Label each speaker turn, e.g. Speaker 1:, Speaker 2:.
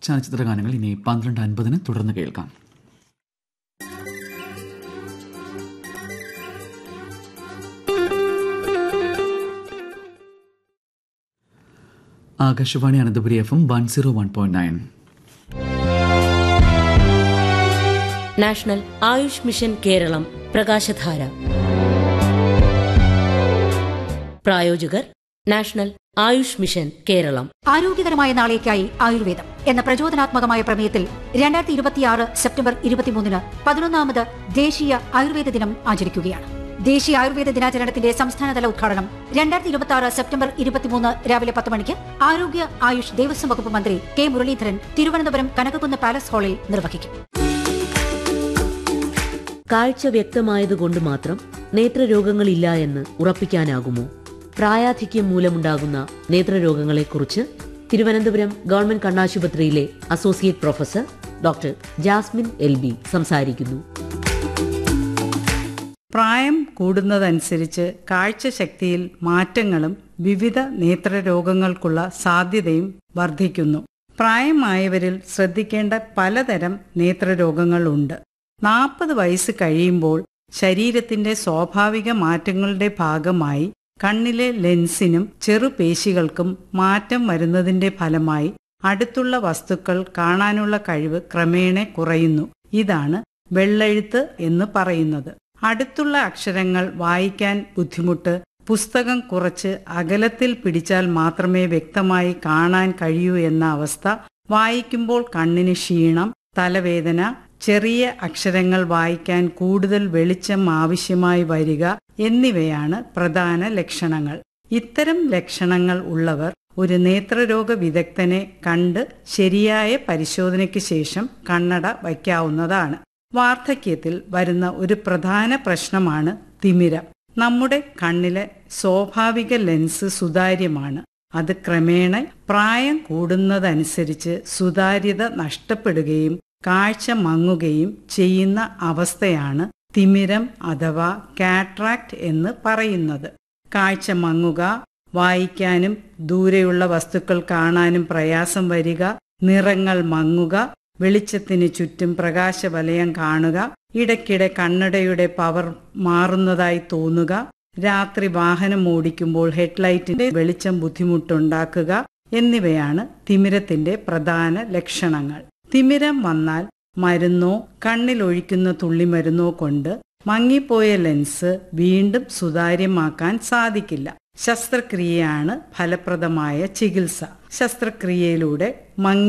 Speaker 1: ചലച്ചിത്ര ഗാനങ്ങൾ ഇനി പന്ത്രണ്ട് അൻപതിന് തുടർന്ന് കേൾക്കാം Akashvani Ananthapuri F M one zero one point nine
Speaker 2: national Ayush mission Keralam Prakashadhara പ്രായോജകർ നാഷണൽ ആയുഷ് മിഷൻ കേരളം
Speaker 3: ആരോഗ്യകരമായ നാളേക്കായി ആയുർവേദം എന്ന പ്രചോദനാത്മകമായ പ്രമേയത്തിൽ രണ്ടായിരത്തി ഇരുപത്തിയാറ് സെപ്റ്റംബർ ഇരുപത്തിമൂന്നിന് പതിനൊന്നാമത് ദേശീയ ആയുർവേദ ദിനം ആചരിക്കുകയാണ് ദേശീയ ആയുർവേദ ദിനാചരണത്തിന്റെ സംസ്ഥാനതല ഉദ്ഘാടനം രണ്ടായിരത്തി ഇരുപത്തി ആറ് സെപ്റ്റംബർ ഇരുപത്തിമൂന്ന് രാവിലെ പത്ത് മണിക്ക് ആരോഗ്യ ആയുഷ് ദേവസ്വം വകുപ്പ് മന്ത്രി കെ മുരളീധരൻ തിരുവനന്തപുരം കനകക്കുന്ന് പാലസ് ഹാളിൽ നിർവഹിക്കും
Speaker 2: കാഴ്ച വ്യക്തമായതുകൊണ്ട് മാത്രം നേത്രരോഗങ്ങളില്ല എന്ന് ഉറപ്പിക്കാനാകുമോ പ്രായാധിക്യം മൂലമുണ്ടാകുന്ന നേത്രരോഗങ്ങളെക്കുറിച്ച് തിരുവനന്തപുരം ഗവൺമെന്റ് കണ്ണാശുപത്രിയിലെ associate professor doctor Jasmine L B സംസാരിക്കുന്നു
Speaker 4: പ്രായം കൂടുന്നതനുസരിച്ച് കാഴ്ചശക്തിയിൽ മാറ്റങ്ങളും വിവിധ നേത്രരോഗങ്ങൾക്കുള്ള സാധ്യതയും വർദ്ധിക്കുന്നു പ്രായമായവരിൽ ശ്രദ്ധിക്കേണ്ട പലതരം നേത്രരോഗങ്ങളുണ്ട് നാൽപ്പത് വയസ്സ് കഴിയുമ്പോൾ ശരീരത്തിന്റെ സ്വാഭാവിക മാറ്റങ്ങളുടെ ഭാഗമായി കണ്ണിലെ ലെൻസിനും ചെറുപേശികൾക്കും മാറ്റം വരുന്നതിന്റെ ഫലമായി അടുത്തുള്ള വസ്തുക്കൾ കാണാനുള്ള കഴിവ് ക്രമേണ കുറയുന്നു ഇതാണ് വെള്ളെഴുത്ത് എന്ന് പറയുന്നത് അടുത്തുള്ള അക്ഷരങ്ങൾ വായിക്കാൻ ബുദ്ധിമുട്ട് പുസ്തകം കുറച്ച് അകലത്തിൽ പിടിച്ചാൽ മാത്രമേ വ്യക്തമായി കാണാൻ കഴിയൂ എന്ന അവസ്ഥ വായിക്കുമ്പോൾ കണ്ണിന് ക്ഷീണം തലവേദന ചെറിയ അക്ഷരങ്ങൾ വായിക്കാൻ കൂടുതൽ വെളിച്ചം ആവശ്യമായി വരിക എന്നിവയാണ് പ്രധാന ലക്ഷണങ്ങൾ ഇത്തരം ലക്ഷണങ്ങൾ ഉള്ളവർ ഒരു നേത്രരോഗ വിദഗ്ധനെ കണ്ട് ശരിയായ പരിശോധനയ്ക്ക് ശേഷം കണ്ണട വയ്ക്കാവുന്നതാണ് വാർദ്ധക്യത്തിൽ വരുന്ന ഒരു പ്രധാന പ്രശ്നമാണ് തിമിരം നമ്മുടെ കണ്ണിലെ സ്വാഭാവിക ലെൻസ് സുതാര്യമാണ് അത് ക്രമേണ പ്രായം കൂടുന്നതനുസരിച്ച് സുതാര്യത നഷ്ടപ്പെടുകയും കാഴ്ച മങ്ങുകയും ചെയ്യുന്ന അവസ്ഥയാണ് തിമിരം അഥവാ കാട്രാക്ട് എന്ന് പറയുന്നത് കാഴ്ച മങ്ങുക വായിക്കാനും ദൂരെയുള്ള വസ്തുക്കൾ കാണാനും പ്രയാസം വരിക നിറങ്ങൾ മങ്ങുക വെളിച്ചത്തിന് ചുറ്റും പ്രകാശവലയം കാണുക ഇടയ്ക്കിടെ കണ്ണടയുടെ പവർ മാറുന്നതായി തോന്നുക രാത്രി വാഹനം ഓടിക്കുമ്പോൾ ഹെഡ്ലൈറ്റിന്റെ വെളിച്ചം ബുദ്ധിമുട്ടുണ്ടാക്കുക എന്നിവയാണ് തിമിരത്തിന്റെ പ്രധാന ലക്ഷണങ്ങൾ തിമിരം വന്നാൽ മരുന്നോ കണ്ണിലൊഴിക്കുന്ന തുള്ളിമരുന്നോ കൊണ്ട് മങ്ങിപ്പോയ ലെൻസ് വീണ്ടും സുതാര്യമാക്കാൻ സാധിക്കില്ല ശസ്ത്രക്രിയയാണ് ഫലപ്രദമായ ചികിത്സ ശസ്ത്രക്രിയയിലൂടെ മങ്ങി